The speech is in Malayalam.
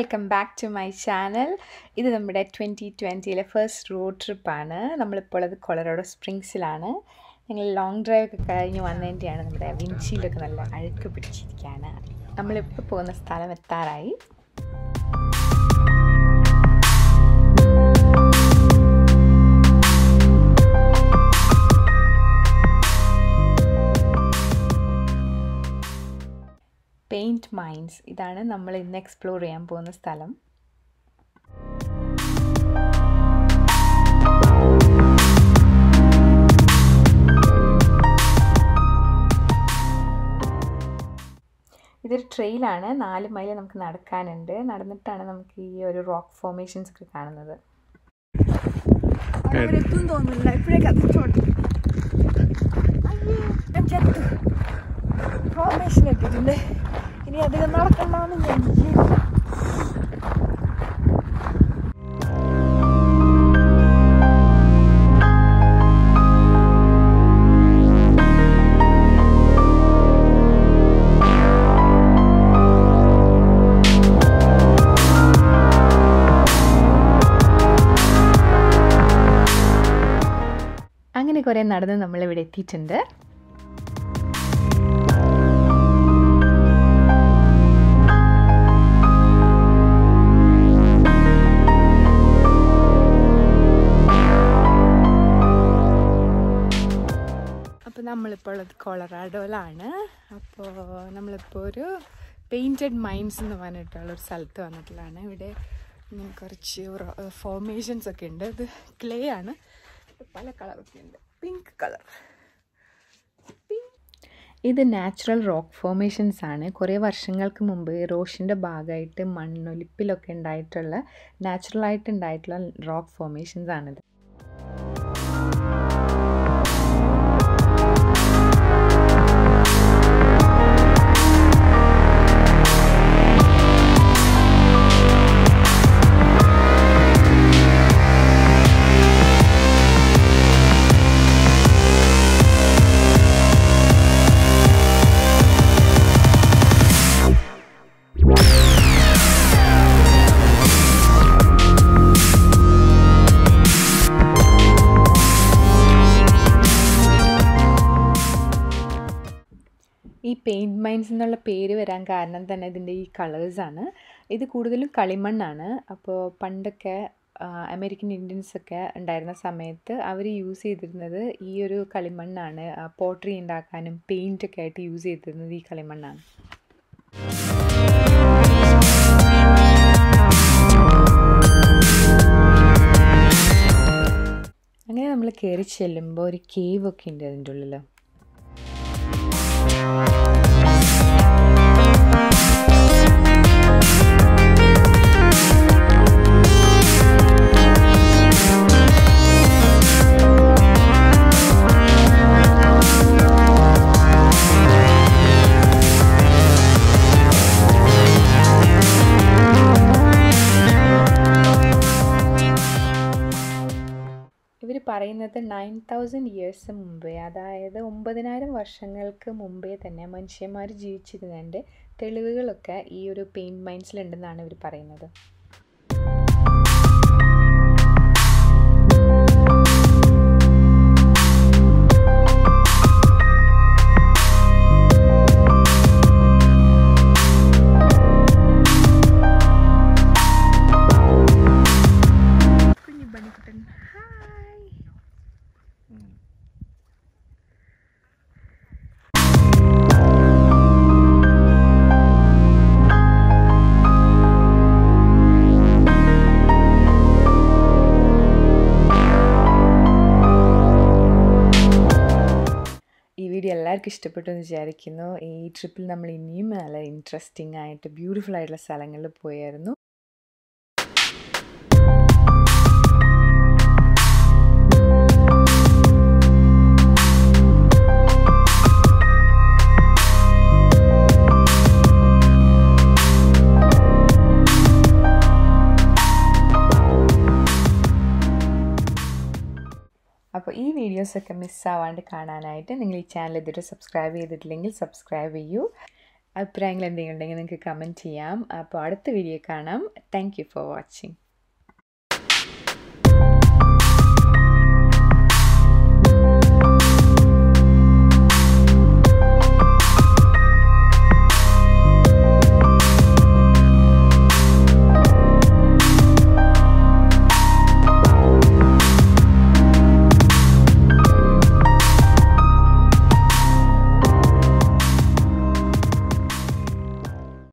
Welcome back to my channel ഇത് നമ്മുടെ ട്വൻറ്റി ട്വൻറ്റിയിലെ ഫസ്റ്റ് റോഡ് ട്രിപ്പാണ് നമ്മളിപ്പോൾ അത് കൊളറോഡോ സ്പ്രിങ്സിലാണ് ഞങ്ങൾ ലോങ് ഡ്രൈവ് ഒക്കെ കഴിഞ്ഞ് വന്നതിൻ്റെയാണ് നമ്മുടെ വിൻചിയിലൊക്കെ നല്ല അഴുക്ക് പിടിച്ചിരിക്കുകയാണ് നമ്മളിപ്പോൾ പോകുന്ന സ്ഥലം എത്താറായി പെയിൻറ്റ് മൈൻസ് ഇതാണ് നമ്മൾ ഇന്ന് എക്സ്പ്ലോർ ചെയ്യാൻ പോകുന്ന സ്ഥലം ഇതൊരു ട്രെയിലാണ് നാല് മൈൽ നമുക്ക് നടക്കാനുണ്ട് നടന്നിട്ടാണ് നമുക്ക് ഈ ഒരു റോക്ക് ഫോർമേഷൻസ് ഒക്കെ കാണുന്നത് എത്തും തോന്നുന്നില്ല ഇപ്പോഴേ കത്തിച്ചോട്ട് ചത്തു ഫോർമേഷൻ എത്തിയിട്ടുണ്ട് ഇനി അധികം നടക്കണ്ടെന്ന് ഞാൻ വിചാരിക്കുന്നു. അങ്ങനെ കുറേ നടന്ന് നമ്മളിവിടെ എത്തിയിട്ടുണ്ട് അപ്പോൾ നമ്മളിപ്പോൾ ഉള്ളത് കൊളറാഡോയിലാണ് അപ്പോൾ നമ്മളിപ്പോൾ ഒരു പെയിൻറ്റഡ് മൈൻസ് എന്ന് പറഞ്ഞിട്ടുള്ള ഒരു സ്ഥലത്ത് വന്നിട്ടുള്ളതാണ് ഇവിടെ ഇങ്ങനെ കുറച്ച് ഫോർമേഷൻസ് ഒക്കെ ഉണ്ട് ഇത് ക്ലേ ആണ് പല കളറൊക്കെ ഉണ്ട് പിങ്ക് കളർ ഇത് നാച്ചുറൽ റോക്ക് ഫോർമേഷൻസ് ആണ് കുറേ വർഷങ്ങൾക്ക് മുമ്പ് റോഷിൻ്റെ ഭാഗമായിട്ട് മണ്ണൊലിപ്പിലൊക്കെ ഉണ്ടായിട്ടുള്ള നാച്ചുറലായിട്ട് ഉണ്ടായിട്ടുള്ള റോക്ക് ഫോർമേഷൻസ് ആണിത് ഈ പെയിൻറ്റ് മൈൻസ് എന്നുള്ള പേര് വരാൻ കാരണം തന്നെ ഇതിൻ്റെ ഈ കളേഴ്സാണ് ഇത് കൂടുതലും കളിമണ്ണാണ് അപ്പോൾ പണ്ടൊക്കെ അമേരിക്കൻ ഇന്ത്യൻസ് ഒക്കെ ഉണ്ടായിരുന്ന സമയത്ത് അവർ യൂസ് ചെയ്തിരുന്നത് ഈ ഒരു കളിമണ്ണാണ് പോട്ടറി ഉണ്ടാക്കാനും പെയിൻ്റ് ഒക്കെ ആയിട്ട് യൂസ് ചെയ്തിരുന്നത് ഈ കളിമണ്ണാണ് അങ്ങനെ നമ്മൾ കയറി ചെല്ലുമ്പോൾ ഒരു കേവ് ഒക്കെ ഉണ്ട് അതിൻ്റെ ഉള്ളിൽ ഇവർ പറയുന്നത് നയൻ തൗസൻഡ് ഇയേഴ്സ് മുമ്പേ അതായത് ഒമ്പതിനായിരം വർഷങ്ങൾക്ക് മുമ്പേ തന്നെ മനുഷ്യന്മാർ ജീവിച്ചിരുന്നതിൻ്റെ തെളിവുകളൊക്കെ ഈ ഒരു പെയിൻറ്റ് മൈൻസിലുണ്ടെന്നാണ് ഇവർ പറയുന്നത് കുഞ്ഞു ബണിക്കുട്ടൻ ഹായ് ഈ വീഡിയോ എല്ലാവർക്കും ഇഷ്ടപ്പെട്ടു എന്ന് വിചാരിക്കുന്നു ഈ ട്രിപ്പിൽ നമ്മൾ ഇനിയും നല്ല ഇൻട്രസ്റ്റിംഗ് ആയിട്ട് ബ്യൂട്ടിഫുൾ ആയിട്ടുള്ള സ്ഥലങ്ങളിൽ പോയായിരുന്നു അപ്പോൾ ഈ വീഡിയോസൊക്കെ മിസ്സാവാണ്ട് കാണാനായിട്ട് നിങ്ങൾ ഈ ചാനൽ ഇതുവരെ സബ്സ്ക്രൈബ് ചെയ്തിട്ടില്ലെങ്കിൽ സബ്സ്ക്രൈബ് ചെയ്യൂ അഭിപ്രായങ്ങൾ എന്തെങ്കിലും ഉണ്ടെങ്കിൽ നിങ്ങൾക്ക് കമൻറ്റ് ചെയ്യാം അപ്പോൾ അടുത്ത വീഡിയോ കാണാം താങ്ക് യു ഫോർ വാച്ചിങ്